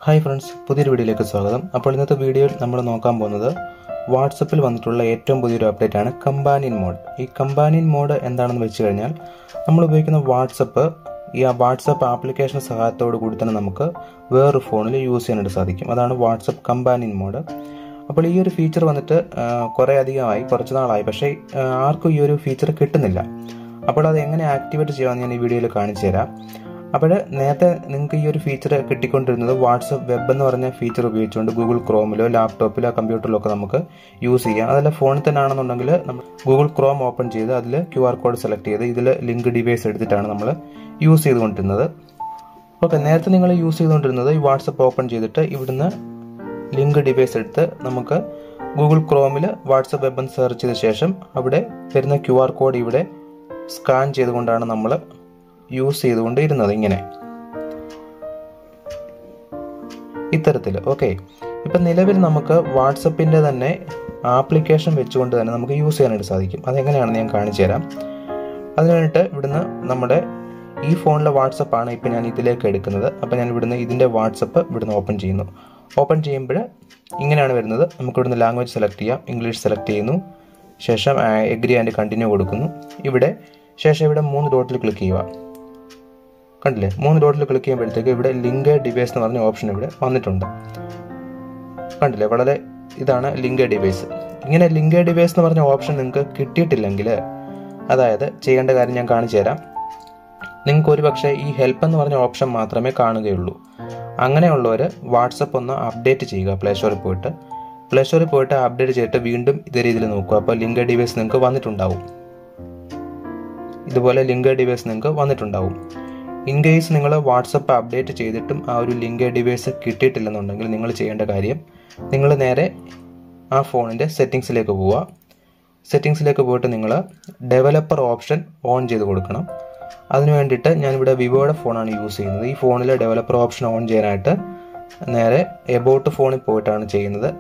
hi friends പുതിയൊരു വീഡിയോയിലേക്ക് സ്വാഗതം അപ്പോൾ ഇന്നത്തെ വീഡിയോയിൽ നമ്മൾ നോക്കാൻ പോകുന്നത് വാട്സപ്പിൽ വന്നിട്ടുള്ള ഏറ്റവും പുതിയൊരു അപ്ഡേറ്റ് ആണ് കമ്പാനിയൻ മോഡ് ഈ കമ്പാനിയൻ മോഡ് എന്താണെന്ന് വെച്ച് കഴിഞ്ഞാൽ നമ്മൾ ഉപയോഗിക്കുന്ന വാട്സപ്പ് ഈ ആ വാട്സപ്പ് ആപ്ലിക്കേഷൻ സഹായത്തോടു കൂടി തന്നെ നമുക്ക് വേറൊരു ഫോണിൽ യൂസ് ചെയ്യാനായിട്ട് സാധിക്കും അതാണ് വാട്സപ്പ് കമ്പാനിയൻ മോഡ് അപ്പോൾ ഈ ഒരു ഫീച്ചർ വന്നിട്ട് ആ, കുറേ അധികമായി കുറച്ച് നാളായി പക്ഷേ ആ, ആർക്കും ഈ ഒരു ഫീച്ചർ കിട്ടുന്നില്ല അപ്പോൾ അത് എങ്ങനെ ആക്ടിവേറ്റ് ചെയ്യാമെന്ന് ഞാൻ ഈ വീഡിയോയിൽ കാണിച്ചു തരാം അപ്പോൾ നേരത്തെ നിങ്ങൾക്ക് ഈ ഒരു ഫീച്ചർ കിട്ടിക്കൊണ്ടിരുന്നത് വാട്സപ്പ് വെബ് എന്ന് പറഞ്ഞ ഫീച്ചർ ഉപയോഗിച്ചുകൊണ്ട് ഗൂഗിൾ ക്രോമിലോ ലാപ്ടോപ്പിലോ കമ്പ്യൂട്ടറിലോ ഒക്കെ നമുക്ക് യൂസ് ചെയ്യാം അതല്ല ഫോണിൽ തന്നെ ആണെന്നുണ്ടെങ്കിൽ നമ്മൾ ഗൂഗിൾ ക്രോം ഓപ്പൺ ചെയ്ത് അതിൽ ക്യു ആർ കോഡ് സെലക്ട് ചെയ്ത് ഇതിൽ ലിങ്ക് ഡിവൈസ് എടുത്തിട്ടാണ് നമ്മൾ യൂസ് ചെയ്തുകൊണ്ടിരുന്നത് ഓക്കെ നേരത്തെ നിങ്ങൾ യൂസ് ചെയ്തുകൊണ്ടിരുന്നത് ഈ വാട്സപ്പ് ഓപ്പൺ ചെയ്തിട്ട് ഇവിടുന്ന് ലിങ്ക് ഡിവൈസ് എടുത്ത് നമുക്ക് ഗൂഗിൾ ക്രോമിൽ വാട്സപ്പ് വെബ് എന്ന് സെർച്ച് ചെയ്ത ശേഷം അവിടെ വരുന്ന ക്യു ആർ കോഡ് ഇവിടെ സ്കാൻ ചെയ്തുകൊണ്ടാണ് നമ്മൾ യൂസ് ചെയ്തുകൊണ്ട് ഇരുന്നത് ഇങ്ങനെ ഇത്തരത്തിൽ ഓക്കെ ഇപ്പം നിലവിൽ നമുക്ക് വാട്സപ്പിൻ്റെ തന്നെ ആപ്ലിക്കേഷൻ വെച്ചുകൊണ്ട് തന്നെ നമുക്ക് യൂസ് ചെയ്യാനായിട്ട് സാധിക്കും അതെങ്ങനെയാണെന്ന് ഞാൻ കാണിച്ചു തരാം അതിന് വേണ്ടിയിട്ട് ഇവിടുന്ന് നമ്മുടെ ഈ ഫോണിലെ വാട്സപ്പ് ആണ് ഇപ്പം ഞാൻ ഇതിലേക്ക് എടുക്കുന്നത് അപ്പം ഞാൻ ഇവിടുന്ന് ഇതിൻ്റെ വാട്സപ്പ് ഇവിടുന്ന് ഓപ്പൺ ചെയ്യുന്നു ഓപ്പൺ ചെയ്യുമ്പോൾ ഇങ്ങനെയാണ് വരുന്നത് നമുക്ക് ഇവിടുന്ന് ലാംഗ്വേജ് സെലക്ട് ചെയ്യാം ഇംഗ്ലീഷ് സെലക്ട് ചെയ്യുന്നു ശേഷം എഗ്രി ആൻഡ് കണ്ടിന്യൂ കൊടുക്കുന്നു ഇവിടെ ശേഷം ഇവിടെ മൂന്ന് ഡോട്ടിൽ ക്ലിക്ക് ചെയ്യുക കണ്ടില്ലേ മൂന്ന് ഡോട്ടിൽ ക്ലിക്ക് ചെയ്യുമ്പോഴത്തേക്ക് ഇവിടെ ലിങ്ക് ഡിവൈസ് എന്ന് പറഞ്ഞ ഓപ്ഷൻ ഇവിടെ വന്നിട്ടുണ്ട് കണ്ടില്ലേ വളരെ ഇതാണ് ലിങ്ക് ഡിവൈസ് ഇങ്ങനെ ലിങ്ക് ഡിവൈസ് എന്ന് പറഞ്ഞ ഓപ്ഷൻ നിങ്ങൾക്ക് കിട്ടിയിട്ടില്ലെങ്കിൽ അതായത് ചെയ്യേണ്ട കാര്യം ഞാൻ കാണിച്ചു തരാം നിങ്ങൾക്ക് ഒരു പക്ഷേ ഈ ഹെൽപ്പ് എന്ന് പറഞ്ഞ ഓപ്ഷൻ മാത്രമേ കാണുകയുള്ളൂ അങ്ങനെയുള്ളവർ വാട്സപ്പ് ഒന്ന് അപ്ഡേറ്റ് ചെയ്യുക പ്ലേ സ്റ്റോറിൽ പോയിട്ട് പ്ലേ സ്റ്റോറിൽ പോയിട്ട് അപ്ഡേറ്റ് ചെയ്തിട്ട് വീണ്ടും ഇതേ രീതിയിൽ നോക്കുക അപ്പോൾ ലിങ്ക് ഡിവൈസ് നിങ്ങൾക്ക് വന്നിട്ടുണ്ടാവും ഇതുപോലെ ലിങ്ക് ഡിവൈസ് നിങ്ങൾക്ക് വന്നിട്ടുണ്ടാവും ഇൻ കേസ് നിങ്ങൾ വാട്സപ്പ് അപ്ഡേറ്റ് ചെയ്തിട്ടും ആ ഒരു ലിങ്ക് ഡിവൈസ് കിട്ടിയിട്ടില്ലെന്നുണ്ടെങ്കിൽ നിങ്ങൾ ചെയ്യേണ്ട കാര്യം നിങ്ങൾ നേരെ ആ ഫോണിൻ്റെ സെറ്റിങ്സിലേക്ക് പോവുക സെറ്റിങ്സിലേക്ക് പോയിട്ട് നിങ്ങൾ ഡെവലപ്പർ ഓപ്ഷൻ ഓൺ ചെയ്ത് കൊടുക്കണം അതിന് വേണ്ടിയിട്ട് ഞാനിവിടെ വിവോയുടെ ഫോണാണ് യൂസ് ചെയ്യുന്നത് ഈ ഫോണിൽ ഡെവലപ്പർ ഓപ്ഷൻ ഓൺ ചെയ്യാനായിട്ട് നേരെ എബൌട്ട് ഫോണിൽ പോയിട്ടാണ് ചെയ്യുന്നത്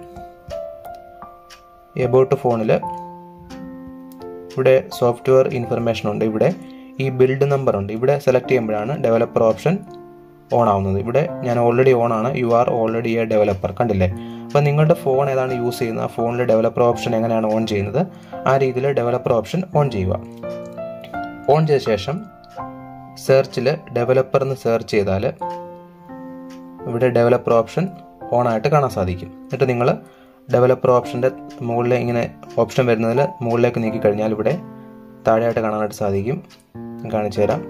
എബൌട്ട് ഫോണിൽ ഇവിടെ സോഫ്റ്റ്വെയർ ഇൻഫർമേഷൻ ഉണ്ട് ഇവിടെ ഈ ബിൽഡ് നമ്പർ ഉണ്ട് ഇവിടെ സെലക്ട് ചെയ്യുമ്പോഴാണ് ഡെവലപ്പർ ഓപ്ഷൻ ഓൺ ആവുന്നത് ഇവിടെ ഞാൻ ഓൾറെഡി ഓൺ ആണ് you are already a developer കണ്ടില്ലേ അപ്പോൾ നിങ്ങളുടെ ഫോൺ ഏതാണ് യൂസ് ചെയ്യുന്നത് ആ ഫോണിൽ ഡെവലപ്പർ ഓപ്ഷൻ എങ്ങനെയാണ് ഓൺ ചെയ്യുന്നത് ആ രീതിയിൽ ഡെവലപ്പർ ഓപ്ഷൻ ഓൺ ചെയ്യുക ഓൺ ചെയ്ത ശേഷം സെർച്ചിൽ ഡെവലപ്പർ എന്ന് സെർച്ച് ചെയ്താൽ ഇവിടെ ഡെവലപ്പർ ഓപ്ഷൻ ഓൺ ആയിട്ട് കാണാൻ സാധിക്കും എന്നിട്ട് നിങ്ങൾ ഡെവലപ്പർ ഓപ്ഷൻ്റെ മുകളിൽ ഇങ്ങനെ ഓപ്ഷൻ വരുന്നതിൽ മുകളിലേക്ക് നീക്കി കഴിഞ്ഞാൽ ഇവിടെ താഴെയായിട്ട് കാണാനായിട്ട് സാധിക്കും ഞാൻ കാണിച്ചു തരാം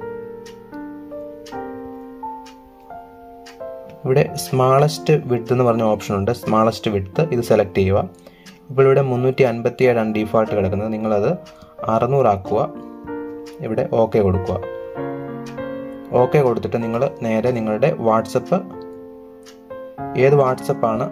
ഇവിടെ സ്മാളസ്റ്റ് വിഡ്ത്ത് എന്ന് പറഞ്ഞ ഓപ്ഷൻ ഉണ്ട് സ്മാളസ്റ്റ് വിഡ്ത്ത് ഇത് സെലക്ട് ചെയ്യുക ഇപ്പോൾ ഇവിടെ മുന്നൂറ്റി അൻപത്തി ഏഴാണ് ഡീഫോൾട്ട് കിടക്കുന്നത് നിങ്ങളത് അറുന്നൂറാക്കുക ഇവിടെ ഓക്കെ കൊടുക്കുക ഓക്കെ കൊടുത്തിട്ട് നിങ്ങൾ നേരെ നിങ്ങളുടെ വാട്സപ്പ് ഏത് വാട്സപ്പാണ്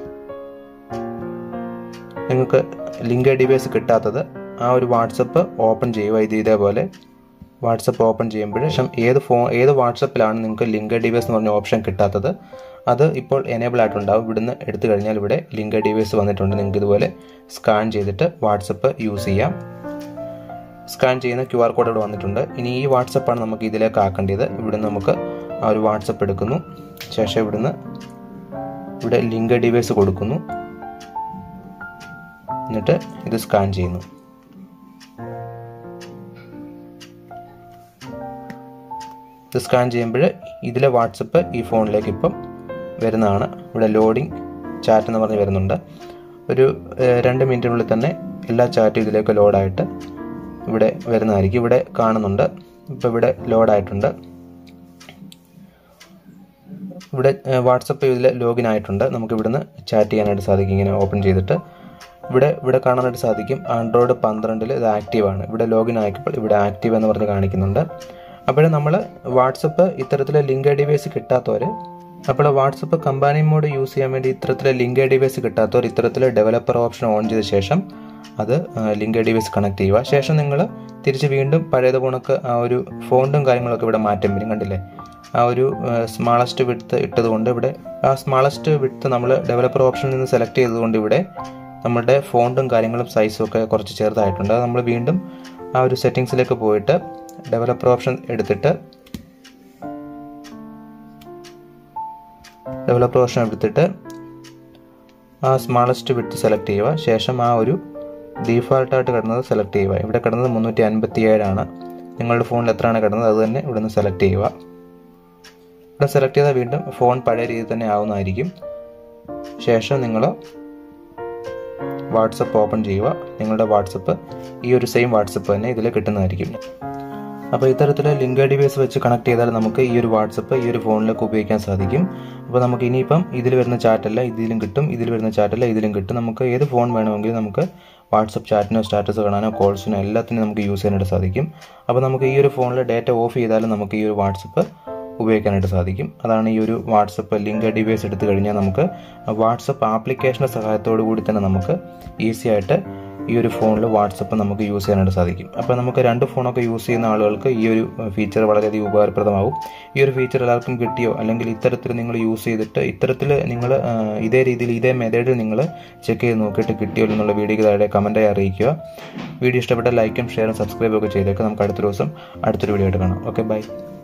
നിങ്ങൾക്ക് ലിങ്ക് ഡിവൈസ് കിട്ടാത്തത് ആ ഒരു വാട്സപ്പ് ഓപ്പൺ ചെയ്യുക ഇത് ഇതേപോലെ വാട്സപ്പ് ഓപ്പൺ ചെയ്യുമ്പോൾ ശേഷം ഏത് ഫോൺ ഏത് വാട്സപ്പിലാണ് നിങ്ങൾക്ക് ലിങ്ക് ഡിവൈസ് എന്ന് പറഞ്ഞ ഓപ്ഷൻ കിട്ടാത്തത് അത് ഇപ്പോൾ എനേബിൾ ആയിട്ടുണ്ടാവും ഇവിടുന്ന് എടുത്തു കഴിഞ്ഞാൽ ഇവിടെ ലിങ്ക് ഡിവൈസ് വന്നിട്ടുണ്ട് നിങ്ങൾക്ക് ഇതുപോലെ സ്കാൻ ചെയ്തിട്ട് വാട്സപ്പ് യൂസ് ചെയ്യാം സ്കാൻ ചെയ്യുന്ന ക്യു ആർ കോഡ് ഇവിടെ വന്നിട്ടുണ്ട് ഇനി ഈ വാട്സപ്പാണ് നമുക്ക് ഇതിലേക്ക് ആക്കേണ്ടത് ഇവിടുന്ന് നമുക്ക് ആ ഒരു വാട്സപ്പ് എടുക്കുന്നു ശേഷം ഇവിടുന്ന് ഇവിടെ ലിങ്ക് ഡിവൈസ് കൊടുക്കുന്നു എന്നിട്ട് ഇത് സ്കാൻ ചെയ്യുന്നു ഇത് സ്കാൻ ചെയ്യുമ്പോൾ ഇതിലെ വാട്സപ്പ് ഈ ഫോണിലേക്ക് ഇപ്പം വരുന്നതാണ് ഇവിടെ ലോഡിംഗ് ചാറ്റ് എന്ന് പറഞ്ഞ് വരുന്നുണ്ട് ഒരു ഏഹ്, രണ്ട് മിനിറ്റിനുള്ളിൽ തന്നെ എല്ലാ ചാറ്റും ഇതിലേക്ക് ലോഡായിട്ട് ഇവിടെ വരുന്നതായിരിക്കും ഇവിടെ കാണുന്നുണ്ട് ഇപ്പോൾ ഇവിടെ ലോഡായിട്ടുണ്ട് ഇവിടെ വാട്സപ്പ് ഇതിൽ ലോഗിൻ ആയിട്ടുണ്ട് നമുക്ക് ഇവിടുന്ന് ചാറ്റ് ചെയ്യാനായിട്ട് സാധിക്കും ഇങ്ങനെ ഓപ്പൺ ചെയ്തിട്ട് ഇവിടെ ഇവിടെ കാണാനായിട്ട് സാധിക്കും ആൻഡ്രോയിഡ് പന്ത്രണ്ടിൽ ഇത് ആക്റ്റീവ് ആണ് ഇവിടെ ലോഗിൻ ആക്കിയപ്പോൾ ഇവിടെ ആക്റ്റീവ് എന്ന് പറഞ്ഞ് കാണിക്കുന്നുണ്ട് അപ്പോൾ നമ്മൾ വാട്സപ്പ് ഇത്തരത്തിലെ ലിങ്ക് ഡിവൈസ് കിട്ടാത്തവർ അപ്പോൾ വാട്സപ്പ് കമ്പാനി മോഡ് യൂസ് ചെയ്യാൻ വേണ്ടി ഇത്തരത്തിലെ ലിങ്ക് ഡിവൈസ് കിട്ടാത്തവർ ഇത്തരത്തിലെ ഡെവലപ്പർ ഓപ്ഷൻ ഓൺ ചെയ്ത ശേഷം അത് ലിങ്ക് ഡിവൈസ് കണക്ട് ചെയ്യുക ശേഷം നിങ്ങൾ തിരിച്ച് വീണ്ടും പഴയത് കണക്ക് ആ ഒരു ഫോണ്ടും കാര്യങ്ങളൊക്കെ ഇവിടെ മാറ്റം വരും കണ്ടില്ലേ ആ ഒരു സ്മാളസ്റ്റ് വിഡ്ത്ത് ഇട്ടതുകൊണ്ട് ഇവിടെ ആ സ്മാളസ്റ്റ് വിഡ്ത്ത് നമ്മൾ ഡെവലപ്പർ ഓപ്ഷനിൽ നിന്ന് സെലക്ട് ചെയ്തതുകൊണ്ട് ഇവിടെ നമ്മുടെ ഫോണ്ടും കാര്യങ്ങളും സൈസും ഒക്കെ കുറച്ച് ചെറുതായിട്ടുണ്ട് അത് നമ്മൾ വീണ്ടും ആ ഒരു സെറ്റിങ്സിലേക്ക് പോയിട്ട് ഡെവലപ്പർ ഓപ്ഷൻ എടുത്തിട്ട് ഡെവലപ്പർ ഓപ്ഷൻ എടുത്തിട്ട് ആ സ്മാളസ്റ്റ് വിട്ട് സെലക്ട് ചെയ്യുക ശേഷം ആ ഒരു ഡീഫാൾട്ടായിട്ട് കിടന്നത് സെലക്ട് ചെയ്യുക ഇവിടെ കിടന്നത് മുന്നൂറ്റി അൻപത്തി ഏഴാണ് നിങ്ങളുടെ ഫോണിൽ എത്രയാണ് കിടന്നത് അത് തന്നെ ഇവിടെ നിന്ന് സെലക്ട് ചെയ്യുക ഇവിടെ സെലക്ട് ചെയ്താൽ വീണ്ടും ഫോൺ പഴയ രീതിയിൽ തന്നെ ആവുന്നതായിരിക്കും ശേഷം നിങ്ങൾ വാട്സപ്പ് ഓപ്പൺ ചെയ്യുക നിങ്ങളുടെ വാട്സപ്പ് ഈ ഒരു സെയിം വാട്സപ്പ് തന്നെ ഇതിൽ കിട്ടുന്നതായിരിക്കും അപ്പോൾ ഇത്തരത്തിൽ ലിങ്ക് ഡിവൈസ് വെച്ച് കണക്ട് ചെയ്താൽ നമുക്ക് ഈ ഒരു വാട്സപ്പ് ഈ ഒരു ഫോണിലേക്ക് ഉപയോഗിക്കാൻ സാധിക്കും അപ്പോൾ നമുക്ക് ഇനിയിപ്പം ഇതിൽ വരുന്ന ചാറ്റല്ല ഇതിലും കിട്ടും ഇതിൽ വരുന്ന ചാറ്റല്ല ഇതിലും കിട്ടും നമുക്ക് ഏത് ഫോൺ വേണമെങ്കിലും നമുക്ക് വാട്സപ്പ് ചാറ്റിനോ സ്റ്റാറ്റസ് കാണാനോ കോൾസിനോ എല്ലാത്തിനും നമുക്ക് യൂസ് ചെയ്യാനായിട്ട് സാധിക്കും അപ്പോൾ നമുക്ക് ഈ ഒരു ഫോണിൽ ഡേറ്റ ഓഫ് ചെയ്താലും നമുക്ക് ഈ ഒരു വാട്സപ്പ് ഉപയോഗിക്കാനായിട്ട് സാധിക്കും അതാണ് ഈ ഒരു വാട്സപ്പ് ലിങ്ക് ഡിവൈസ് എടുത്തു കഴിഞ്ഞാൽ നമുക്ക് വാട്സപ്പ് ആപ്ലിക്കേഷൻ്റെ സഹായത്തോടു കൂടി തന്നെ നമുക്ക് ഈസി ആയിട്ട് ഈ ഒരു ഫോണിൽ വാട്സപ്പ് നമുക്ക് യൂസ് ചെയ്യാനായിട്ട് സാധിക്കും അപ്പോൾ നമുക്ക് രണ്ട് ഫോണൊക്കെ യൂസ് ചെയ്യുന്ന ആളുകൾക്ക് ഈ ഒരു ഫീച്ചർ വളരെയധികം ഉപകാരപ്രദമാവും ഈ ഒരു ഫീച്ചർ എല്ലാവർക്കും കിട്ടിയോ അല്ലെങ്കിൽ ഇത്തരത്തിൽ നിങ്ങൾ യൂസ് ചെയ്തിട്ട് ഇത്തരത്തിൽ നിങ്ങൾ ഇതേ രീതിയിൽ ഇതേ മെത്തേഡിൽ നിങ്ങൾ ചെക്ക് ചെയ്ത് നോക്കിയിട്ട് കിട്ടിയോ എന്നുള്ള വീഡിയോക്ക് താഴെ കമൻറ്റായി അറിയിക്കുക വീഡിയോ ഇഷ്ടപ്പെട്ട ലൈക്കും ഷെയറും സബ്സ്ക്രൈബും ഒക്കെ ചെയ്തേക്ക് നമുക്ക് അടുത്ത ദിവസം അടുത്തൊരു വീഡിയോ ആയിട്ട് കാണാം ഓക്കെ ബൈ